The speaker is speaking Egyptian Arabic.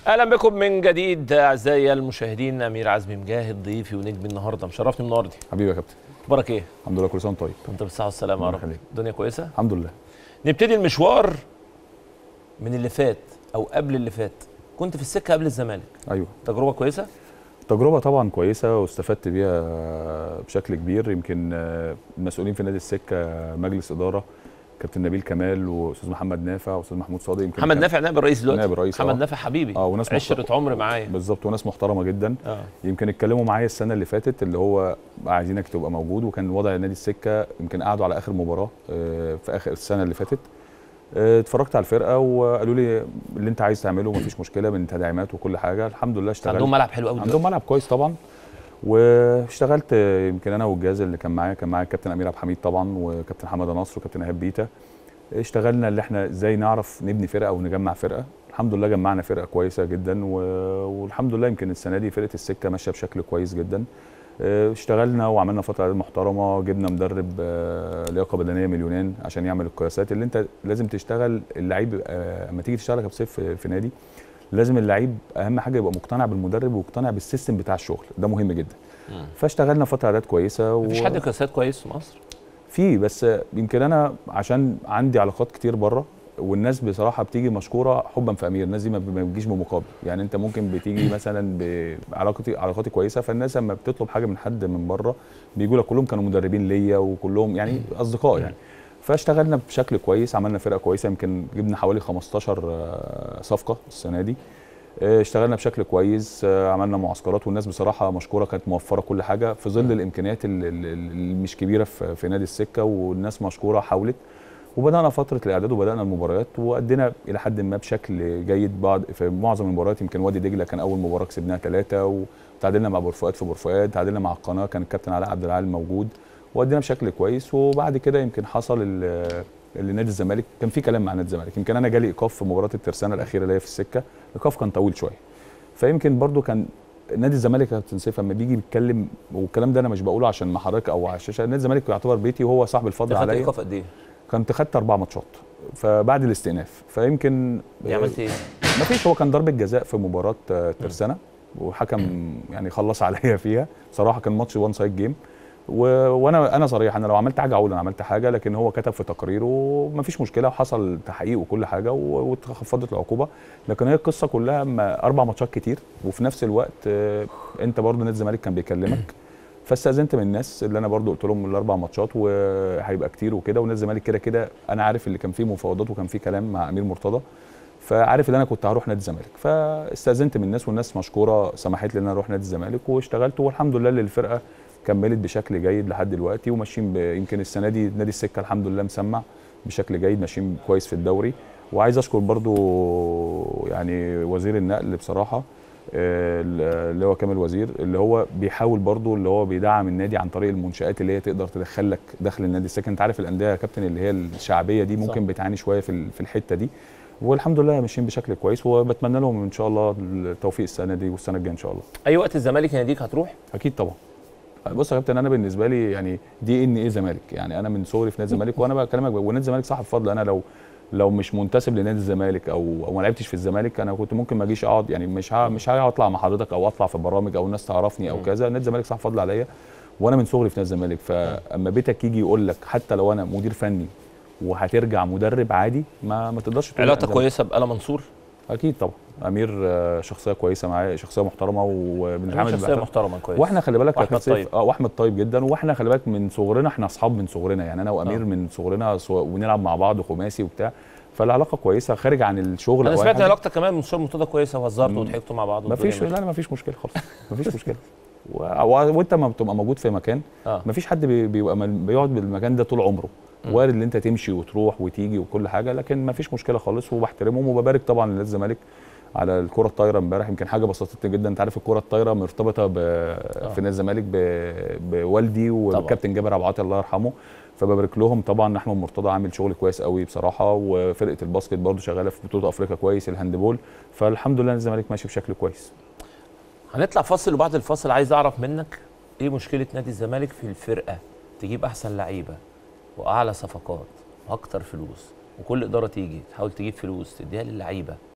اهلا بكم من جديد اعزائي المشاهدين امير عزمي مجاهد ضيفي ونجم النهارده مشرفني النهارده حبيبي يا كابتن اخبارك ايه الحمد لله كل سنه وانت طيب كنت بالصحه والسلامه يا الله رب يخليك. الدنيا كويسه الحمد لله نبتدي المشوار من اللي فات او قبل اللي فات كنت في السكه قبل الزمالك ايوه تجربه كويسه تجربه طبعا كويسه واستفدت بيها بشكل كبير يمكن آه، المسؤولين في نادي السكه مجلس اداره كابتن نبيل كمال واستاذ محمد نافع واستاذ محمود صادق يمكن محمد كان- نافع نائب الرئيس دلوقتي نائب الرئيس، محمد آه. نافع حبيبي اه وناس عشره عمر معايا بالظبط وناس محترمه جدا اه يمكن اتكلموا معايا السنه اللي فاتت اللي هو عايزينك تبقى موجود وكان وضع نادي السكه يمكن قعدوا على اخر مباراه آه، في اخر السنه اللي فاتت آه، اتفرجت على الفرقه وقالوا لي اللي انت عايز تعمله مفيش مشكله من تدعيمات وكل حاجه الحمد لله اشتغلت عندهم ملعب حلو قوي عندهم ملعب كويس طبعا واشتغلت آه، يمكن انا والجهاز اللي كان معايا كان معايا الكابتن امير عبد الحميد طبعا وكابتن حماده نصر وكابتن ايهاب بيتا اشتغلنا اللي احنا ازاي نعرف نبني فرقه ونجمع فرقه الحمد لله جمعنا فرقه كويسه جدا و... والحمد لله يمكن السنه دي فرقه السكه ماشيه بشكل كويس جدا اه، اشتغلنا وعملنا فتره اعداد محترمه جبنا مدرب اه، لياقه بدنيه من اليونان عشان يعمل القياسات اللي انت لازم تشتغل اللعيب اه، اما تيجي تشتغل يا كابتن سيف في- في نادي لازم اللعيب اهم حاجه يبقى مقتنع بالمدرب ومقتنع بالسيستم بتاع الشغل ده مهم جدا مم. فاشتغلنا فتره اعداد كويسه و... مفيش حد قياسات كويس في مصر في بس يمكن انا عشان عندي علاقات كتير بره والناس بصراحه بتيجي مشكوره حبا في امير الناس دي ما ب- ما بتجيش بمقابل يعني انت ممكن بتيجي مثلا بعلاقتي علاقاتي كويسه فالناس لما بتطلب حاجه من حد من بره بيجوا لك كلهم كانوا مدربين ليا وكلهم يعني اصدقاء يعني فاشتغلنا بشكل كويس عملنا فرقه كويسه يمكن جبنا حوالي 15 آه، صفقه السنه دي آه، اشتغلنا بشكل كويس آه، عملنا معسكرات والناس بصراحه مشكوره كانت موفره كل حاجه في ظل الامكانيات ال- ال- ال- اللي مش كبيره في في نادي السكه والناس مشكوره حاولت وبدانا فتره الاعداد وبدانا المباريات وادينا الى حد ما بشكل جيد بعض في معظم المباريات يمكن وادي دجله كان اول مباراه كسبناها ثلاثه وتعادلنا مع بورفؤاد في بورفؤاد تعادلنا مع القناه كان الكابتن علاء عبد العال موجود وادينا بشكل كويس وبعد كده يمكن حصل ال- اللي نادي الزمالك كان في كلام مع نادي الزمالك يمكن انا جالي ايقاف في مباراه الترسانه الاخيره اللي هي في السكه الايقاف كان طويل شويه فيمكن برضو كان نادي الزمالك يا كابتن سيف لما بيجي بيتكلم والكلام ده انا مش بقوله عشان مع حضرتك او على الشاشه نادي الزمالك يعتبر بيتي وهو صاحب الفضل دخلت عليا ايقاف قد ايه؟ كنت خدت اربع ماتشات فبعد الاستئناف فيمكن دي عملت ايه؟ ما فيش هو كان ضربه جزاء في مباراه آه، ترسانه وحكم يعني خلص عليا فيها بصراحه كان ماتش وان سايد جيم و... وانا انا صريح انا لو عملت حاجه اقول انا عملت حاجه لكن هو كتب في تقريره وما فيش مشكله وحصل تحقيق وكل حاجه و- واتخفضت العقوبه لكن هي القصه كلها ما اربع ماتشات كتير وفي نفس الوقت آه، انت برضو نادي الزمالك كان بيكلمك فاستاذنت من الناس اللي انا برضو قلت لهم الاربع ماتشات وهيبقى كتير وكده ونادي الزمالك كده كده انا عارف اللي كان فيه مفاوضات وكان فيه كلام مع امير مرتضى فعارف ان انا كنت هروح نادي الزمالك فاستاذنت من الناس والناس مشكوره سمحت لي ان انا اروح نادي الزمالك واشتغلت والحمد لله اللي الفرقه كملت بشكل جيد لحد دلوقتي وماشيين ب- يمكن السنه دي نادي السكه الحمد لله مسمع بشكل جيد ماشيين كويس في الدوري وعايز اشكر برضو يعني وزير النقل بصراحه آه، اللي هو كامل وزير اللي هو بيحاول برضو اللي هو بيدعم النادي عن طريق المنشات اللي هي تقدر تدخل لك دخل النادي السكن انت عارف الانديه يا كابتن اللي هي الشعبيه دي ممكن صح. بتعاني شويه في ال- في الحته دي والحمد لله ماشيين بشكل كويس وبتمنى لهم ان شاء الله التوفيق السنه دي والسنه الجايه ان شاء الله اي وقت الزمالك يناديك هتروح؟ اكيد طبعا بص يا كابتن انا بالنسبه لي يعني دي ان ايه زمالك يعني انا من صغري في نادي الزمالك وانا بكلمك ونادي الزمالك صاحب فضل انا لو لو مش منتسب لنادي الزمالك او او ما لعبتش في الزمالك انا كنت ممكن ما اجيش اقعد يعني مش ها مش هاجي اطلع مع حضرتك او اطلع في برامج او الناس تعرفني او مم. كذا نادي الزمالك صاحب فضل عليا وانا من صغري في نادي الزمالك فاما بيتك يجي يقول لك حتى لو انا مدير فني وهترجع مدرب عادي ما ما تقدرش تقول علاقتك لا، كويسه بآلا منصور؟ اكيد طبعا امير آه، شخصيه كويسه معايا شخصيه محترمه وبنتعامل شخصيه باحترام. محترمه كويس واحنا خلي بالك يا وأحمد كابتن طيب. سيف اه واحمد طيب جدا واحنا خلي بالك من صغرنا احنا اصحاب من صغرنا يعني انا وامير آه. من صغرنا صو- ونلعب مع بعض خماسي وبتاع فالعلاقه كويسه خارج عن الشغل انا أو أي سمعت حاجة. علاقتك كمان من شغل مرتضى كويسه وهزرتوا مم. وضحكتوا مع بعض ما والدنيا فيش ماشية. لا لا ما فيش مشكله خالص ما فيش مشكله و... و... وانت ما بتبقى موجود في مكان اه ما فيش حد بي- بيبقى مل- بيقعد بالمكان ده طول عمره مم. وارد ان انت تمشي وتروح وتيجي وكل حاجه لكن ما فيش مشكله خالص وبحترمهم وببارك طبعا لنادي الزمالك على الكره الطايره امبارح يمكن حاجه بسطتني جدا انت عارف الكره الطايره مرتبطه ب... في نادي الزمالك ب... بوالدي والكابتن جابر ابو عاطي الله يرحمه فببارك لهم طبعا احمد مرتضى عامل شغل كويس قوي بصراحه وفرقه الباسكت برضو شغاله في بطوله افريقيا كويس الهاندبول فالحمد لله نادي الزمالك ماشي بشكل كويس هنطلع فاصل وبعد الفاصل عايز اعرف منك ايه مشكله نادي الزمالك في الفرقه تجيب احسن لعيبه واعلى صفقات واكتر فلوس وكل اداره تيجي تحاول تجيب فلوس تديها للعيبه